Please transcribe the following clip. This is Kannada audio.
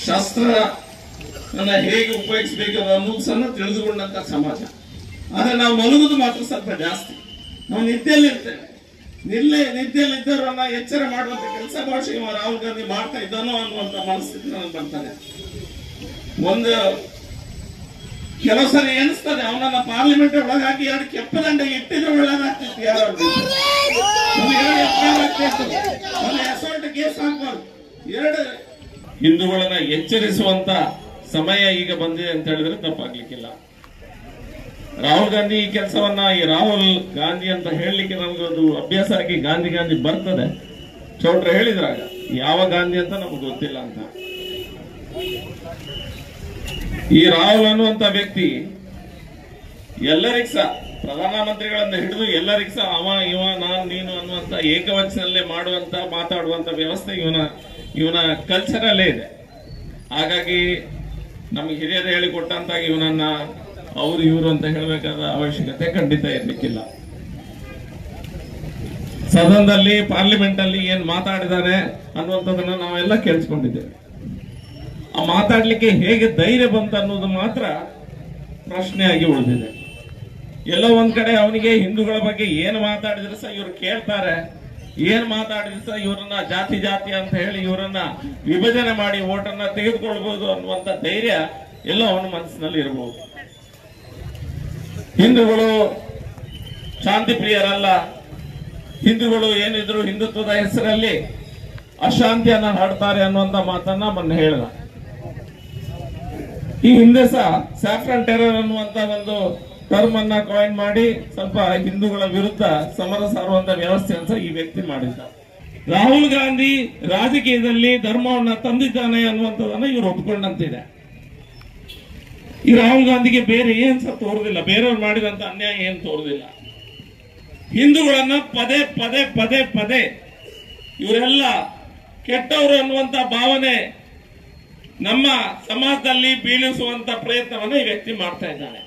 ಶಸ್ತ್ರ ಹೇಗೆ ಉಪಯೋಗಿಸಬೇಕು ಅನ್ನೋದು ಸಹ ತಿಳಿದುಕೊಂಡಂತ ಸಮಾಜ ಆದ್ರೆ ನಾವು ಮಲಗುದು ಮಾತ್ರ ಸ್ವಲ್ಪ ಜಾಸ್ತಿ ನಾವು ನಿದ್ದೆಯಲ್ಲಿ ಇರ್ತೇವೆ ನಿಲ್ಲೆ ನಿದ್ದೆಯಲ್ಲಿ ಇದ್ದವರನ್ನ ಎಚ್ಚರ ಮಾಡುವಂತ ಕೆಲಸ ಬಹುಶಃ ಇವ ರಾಹುಲ್ ಗಾಂಧಿ ಮಾಡ್ತಾ ಇದ್ದಾನೋ ಅನ್ನುವಂತ ಮನಸ್ಥಿತಿ ನನಗೆ ಬರ್ತಾರೆ ಒಂದು ಕೆಲವು ಸರಿ ಎನಿಸ್ತದೆ ಅವನನ್ನ ಪಾರ್ಲಿಮೆಂಟ್ ಒಳಗಾಗಿ ಎರಡು ಕೆಪ್ಪ ದಂಡೆಗೆ ಇಟ್ಟಿದ್ರೆ ಒಳ್ಳೇದಾಗ್ತಿತ್ತು ಯಾರು ಒಂದು ಎರಡು FIR ಆಗ್ತಿತ್ತು. ಒಂದು assault ಕೇಸ್ ಹಾಕ್ಬಾರ್ದು ಎರಡು ಹಿಂದೂಗಳನ್ನ ಎಚ್ಚರಿಸುವಂತ ಸಮಯ ಈಗ ಬಂದಿದೆ ಅಂತ ಹೇಳಿದ್ರೆ ತಪ್ಪಾಗ್ಲಿಕ್ಕಿಲ್ಲ ರಾಹುಲ್ ಗಾಂಧಿ ಈ ಕೆಲಸವನ್ನ ಈ ರಾಹುಲ್ ಗಾಂಧಿ ಅಂತ ಹೇಳಲಿಕ್ಕೆ ನಮಗೊಂದು ಅಭ್ಯಾಸ ಆಗಿ ಗಾಂಧಿ ಗಾಂಧಿ ಬರ್ತದೆ ಚೌಟ್ರ ಹೇಳಿದ್ರಾಗ ಯಾವ ಗಾಂಧಿ ಅಂತ ನಮಗೆ ಗೊತ್ತಿಲ್ಲ ಅಂತ ಈ ರಾಹುಲ್ ಅನ್ನುವಂತ ವ್ಯಕ್ತಿ ಎಲ್ಲರಿಗೂ ಸಹ ಪ್ರಧಾನಮಂತ್ರಿಗಳನ್ನ ಹಿಡಿದು ಎಲ್ಲರಿಗೂ ಸಹ ಅವ ಇವ ನಾನ್ ನೀನು ಅನ್ನುವಂತ ಏಕವಚನಲ್ಲೇ ಮಾಡುವಂತ ಮಾತಾಡುವಂತ ವ್ಯವಸ್ಥೆ ಇವನ ಇವನ ಕಲ್ಚರಲ್ಲೇ ಇದೆ ಹಾಗಾಗಿ ನಮ್ಗೆ ಹಿರಿಯರು ಹೇಳಿಕೊಟ್ಟಂತಾಗಿ ಇವನನ್ನ ಅವ್ರು ಇವರು ಅಂತ ಹೇಳಬೇಕಾದ ಅವಶ್ಯಕತೆ ಖಂಡಿತ ಇರ್ಲಿಕ್ಕಿಲ್ಲ ಸದನದಲ್ಲಿ ಪಾರ್ಲಿಮೆಂಟ್ ಅಲ್ಲಿ ಏನ್ ಮಾತಾಡಿದಾನೆ ಅನ್ನುವಂಥದ್ದನ್ನ ನಾವೆಲ್ಲ ಕೇಳಿಸ್ಕೊಂಡಿದ್ದೇವೆ ಆ ಮಾತಾಡ್ಲಿಕ್ಕೆ ಹೇಗೆ ಧೈರ್ಯ ಬಂತ ಅನ್ನೋದು ಮಾತ್ರ ಪ್ರಶ್ನೆಯಾಗಿ ಉಳಿದಿದೆ ಎಲ್ಲೋ ಒಂದ್ ಕಡೆ ಅವನಿಗೆ ಹಿಂದೂಗಳ ಬಗ್ಗೆ ಏನು ಮಾತಾಡಿದ್ರೆ ಸಹ ಇವ್ರು ಕೇಳ್ತಾರೆ ಏನ್ ಮಾತಾಡಿದ್ರೆ ಸಹ ಇವರನ್ನ ಜಾತಿ ಜಾತಿ ಅಂತ ಹೇಳಿ ಇವರನ್ನ ವಿಭಜನೆ ಮಾಡಿ ಓಟನ್ನ ತೆಗೆದುಕೊಳ್ಬಹುದು ಅನ್ನುವಂತ ಧೈರ್ಯ ಎಲ್ಲೋ ಅವನ ಮನಸ್ಸಿನಲ್ಲಿ ಇರಬಹುದು ಹಿಂದೂಗಳು ಶಾಂತಿ ಪ್ರಿಯರಲ್ಲ ಹಿಂದೂಗಳು ಏನಿದ್ರು ಹಿಂದುತ್ವದ ಹೆಸರಲ್ಲಿ ಅಶಾಂತಿಯನ್ನ ಹರಡ್ತಾರೆ ಅನ್ನುವಂತ ಮಾತನ್ನ ಮೊನ್ನೆ ಹೇಳ್ದ ಈ ಹಿಂದೆ ಸಹ ಸ್ಯಾಫ್ರನ್ ಟೆರರ್ ಅನ್ನುವಂತ ಒಂದು ಟರ್ಮ್ ಅನ್ನ ಕಾಯಿನ್ ಮಾಡಿ ಸ್ವಲ್ಪ ಹಿಂದೂಗಳ ವಿರುದ್ಧ ಸಮರ ಸಾರುವಂತ ವ್ಯವಸ್ಥೆಯನ್ನು ಸಹ ಈ ವ್ಯಕ್ತಿ ಮಾಡಿದ್ದ ರಾಹುಲ್ ಗಾಂಧಿ ರಾಜಕೀಯದಲ್ಲಿ ಧರ್ಮವನ್ನ ತಂದಿದ್ದಾನೆ ಅನ್ನುವಂಥದ್ದನ್ನ ಇವರು ಒಪ್ಕೊಂಡಂತಿದೆ ಈ ರಾಹುಲ್ ಗಾಂಧಿಗೆ ಬೇರೆ ಏನ್ ಸಹ ತೋರುದಿಲ್ಲ ಬೇರೆಯವ್ರು ಮಾಡಿದಂತ ಅನ್ಯಾಯ ಏನ್ ತೋರುದಿಲ್ಲ ಹಿಂದೂಗಳನ್ನ ಪದೇ ಪದೇ ಪದೇ ಪದೇ ಇವರೆಲ್ಲ ಕೆಟ್ಟವರು ಅನ್ನುವಂತ ಭಾವನೆ ನಮ್ಮ ಸಮಾಜದಲ್ಲಿ ಬೀಳಿಸುವಂತ ಪ್ರಯತ್ನವನ್ನ ಈ ವ್ಯಕ್ತಿ ಮಾಡ್ತಾ ಇದ್ದಾನೆ